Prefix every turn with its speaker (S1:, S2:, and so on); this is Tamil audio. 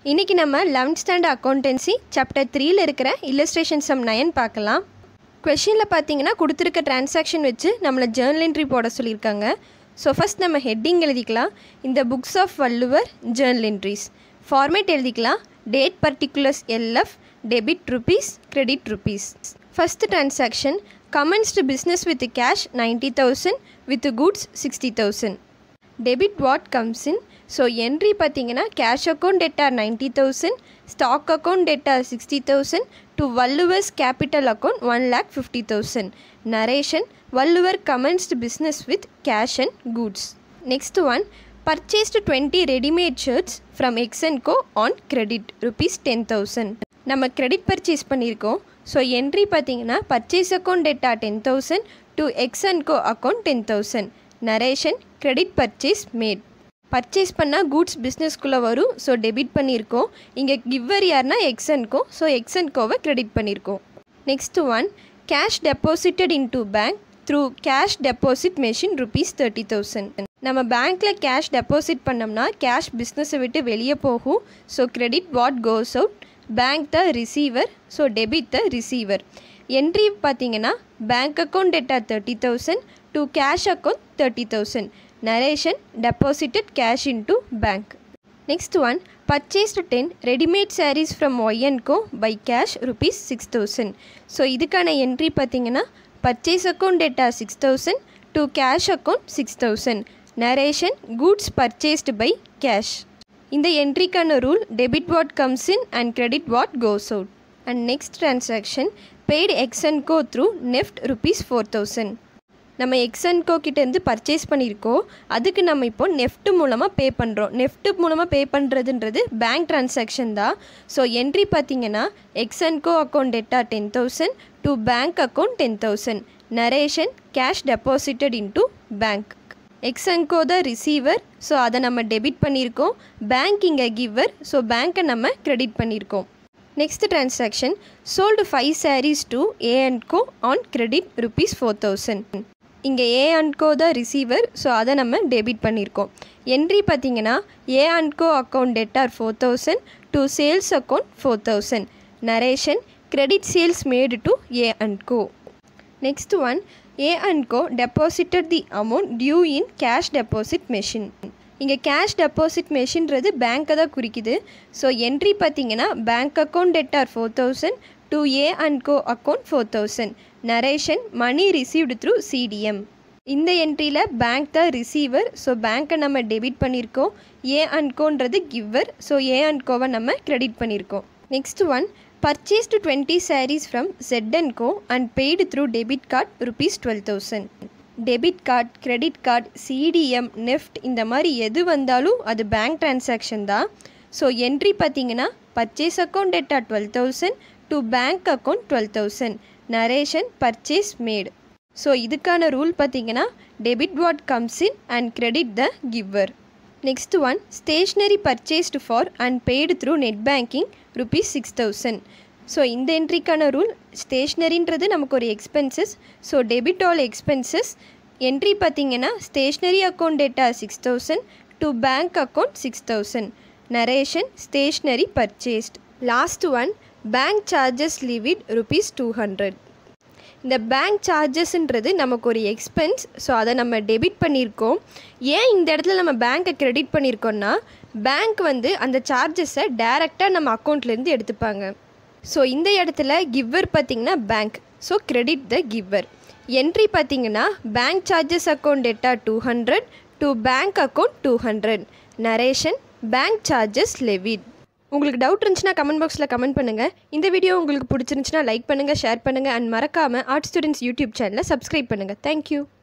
S1: இன்றைக்கி நம்ம லெவன்த் ஸ்டாண்டர்ட் அக்கௌண்டன்சி சாப்டர் த்ரீல இருக்கிற இல்லஸ்ட்ரேஷன் சம் நயன் பார்க்கலாம் கொஷினில் பார்த்தீங்கன்னா கொடுத்துருக்க டிரான்சாக்ஷன் வச்சு நம்மளை ஜேர்னல் என்ட்ரி போட சொல்லியிருக்காங்க ஸோ ஃபஸ்ட் நம்ம ஹெட்டிங் எழுதிக்கலாம் இந்த books of Valluvar journal entries format எழுதிக்கலாம் date particulars LF debit rupees credit rupees first transaction commenced business with cash ninety thousand with goods sixty thousand debit what comes in so entry பார்த்தீங்கன்னா cash account debtor ninety thousand stock account debtor sixty thousand to Valluvar's capital account one lakh fifty thousand narration Valluvar commenced business with cash and goods next one purchased twenty readymade shirts from எக்ஸன்கோ on credit rupees ten thousand நம்ம கிரெடிட் பர்ச்சேஸ் பண்ணியிருக்கோம் ஸோ என்ட்ரி பார்த்தீங்கன்னா purchase account debtor ten thousand to X and Co account ten thousand narration credit purchase made purchase பண்ணால் கூட்ஸ் பிஸ்னஸ்க்குள்ளே வரும் ஸோ டெபிட் பண்ணியிருக்கோம் இங்கே கிவ்வர் யார்னா எக்ஸன்கோ ஸோ எக்ஸன்கோவை கிரெடிட் பண்ணியிருக்கோம் next one cash deposited in to bank through cash deposit machine rupees thirty thousand நம்ம பேங்க்கில் கேஷ் டெபாசிட் பண்ணோம்னா கேஷ் பிஸ்னஸை விட்டு வெளியே போகும் so credit what goes out bank the receiver so debit the receiver entry பார்த்தீங்கன்னா bank account debtor thirty thousand to cash account thirty thousand narration deposited cash in to bank next one purchased ten readymade saris from Y and Co by cash rupees six thousand so இதுக்கான என்ட்ரி பார்த்தீங்கன்னா purchase account debtor six thousand to cash account six thousand narration goods purchased by cash இந்த என்ட்ரிக்கான rule debit what comes in and credit what goes out and next transaction paid X and Co through NEFT rupees four thousand நம்ம எக்ஸன்கோ கிட்டேருந்து பர்ச்சேஸ் பண்ணியிருக்கோம் அதுக்கு நம்ம இப்போ நெஃப்ட் மூலமாக பே பண்ணுறோம் நெஃப்ட் மூலமாக பே பண்ணுறதுன்றது பேங்க் ட்ரான்சாக்ஷன் தான் ஸோ என்ட்ரி பார்த்தீங்கன்னா X and Co account debtor ten thousand to bank account ten thousand narration cash deposited into bank X and Co the receiver so அதை நம்ம டெபிட் பண்ணியிருக்கோம் பேங்க் இங்கே கிவர் ஸோ பேங்க்கை நம்ம கிரெடிட் பண்ணியிருக்கோம் next transaction sold five saris to A and Co on credit rupees four thousand இங்கே ஏ அண்ட் கோ தான் ரிசீவர் ஸோ அதை நம்ம டெபிட் பண்ணியிருக்கோம் என்ட்ரி பார்த்தீங்கன்னா A and co account debtor four thousand to sales account four thousand narration credit sales made to A and co next one A and co deposited the amount due in cash deposit machine இங்கே கேஷ் டெபாசிட் மெஷின்றது பேங்க்கை தான் குறிக்குது ஸோ என்ட்ரி பார்த்தீங்கன்னா bank account debtor four thousand to A and co account four thousand narration money received through CDM இந்த என்ட்ரியில் பேங்க் தான் ரிசீவர் ஸோ பேங்க்கை நம்ம டெபிட் பண்ணியிருக்கோம் ஏ அண்ட் கோன்றது கிவ்வர் ஸோ ஏ அண்ட் கோவை நம்ம கிரெடிட் பண்ணியிருக்கோம் next one purchased twenty saris from Z and co and paid through debit card rupees twelve thousand debit card credit card CDM NEFT இந்த மாதிரி எது வந்தாலும் அது பேங்க் டிரான்சாக்ஷன் தான் ஸோ என்ட்ரி பார்த்தீங்கன்னா purchase account debtor twelve thousand to bank account twelve thousand narration purchase made so இதுக்கான ரூல் பார்த்தீங்கன்னா debit what comes in and credit the giver next one stationery purchased for and paid through net banking rupees six thousand so இந்த என்ட்ரிக்கான ரூல் ஸ்டேஷ்னரின்றது நமக்கு ஒரு expenses so debit all expenses entry பார்த்தீங்கன்னா stationery account debtor six thousand to bank account six thousand narration stationery purchased last one bank charges levied rupees two hundred இந்த பேங்க் சார்ஜஸ்ன்றது நமக்கு ஒரு எக்ஸ்பென்ஸ் ஸோ அதை நம்ம டெபிட் பண்ணியிருக்கோம் ஏன் இந்த இடத்துல நம்ம பேங்க்கை கிரெடிட் பண்ணியிருக்கோம்னா பேங்க் வந்து அந்த சார்ஜஸை டைரெக்டாக நம்ம அக்கௌண்ட்லேருந்து எடுத்துப்பாங்க ஸோ இந்த இடத்துல கிவ்வர் பார்த்திங்கன்னா bank so credit the giver entry பார்த்தீங்கன்னா bank charges account debtor two hundred to bank account two hundred narration bank charges levied உங்களுக்கு டவுட் இருந்துச்சுன்னா கமெண்ட் பாக்ஸில் கமெண்ட் பண்ணுங்கள் இந்த வீடியோ உங்களுக்கு பிடிச்சிருந்துச்சுன்னா லைக் பண்ணுங்கள் ஷேர் பண்ணுங்கள் அண்ட் மறக்காமல் ஆர்ட் ஸ்டூடெண்ட்ஸ் யூடியூப் சேனலை சப்ஸ்கிரைப் பண்ணுங்கள் தேங்க்யூ